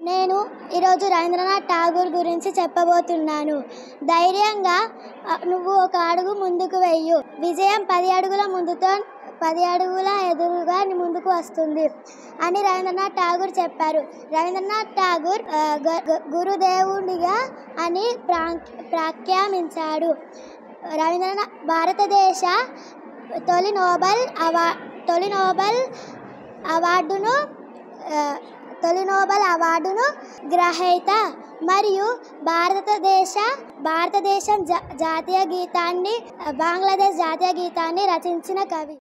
నేను ఈరోజు రవీంద్రనాథ్ ఠాగూర్ గురించి చెప్పబోతున్నాను ధైర్యంగా ఆ, నువ్వు ఒక అడుగు ముందుకు వెయ్యు విజయం పది అడుగుల ముందుతో పది అడుగుల ఎదురుగా నీ ముందుకు వస్తుంది అని రవీంద్రనాథ్ ఠాగూర్ చెప్పారు రవీంద్రనాథ్ ఠాగూర్ ఆ, గ- గ- గురుదేవుడిగా అని ప్రా ప్రాఖ్యానించాడు రవీంద్రనాథ్ భారతదేశ తొలి నోబెల్ అవా తొలి నోబెల్ అవార్డును ఆ, తొలి నోబెల్ అవార్డును గ్రహీత మరియు భారతదేశ భారతదేశం జా- జాతీయ గీతాన్ని బంగ్లాదేశ్ జాతీయ గీతాన్ని రచించిన కవి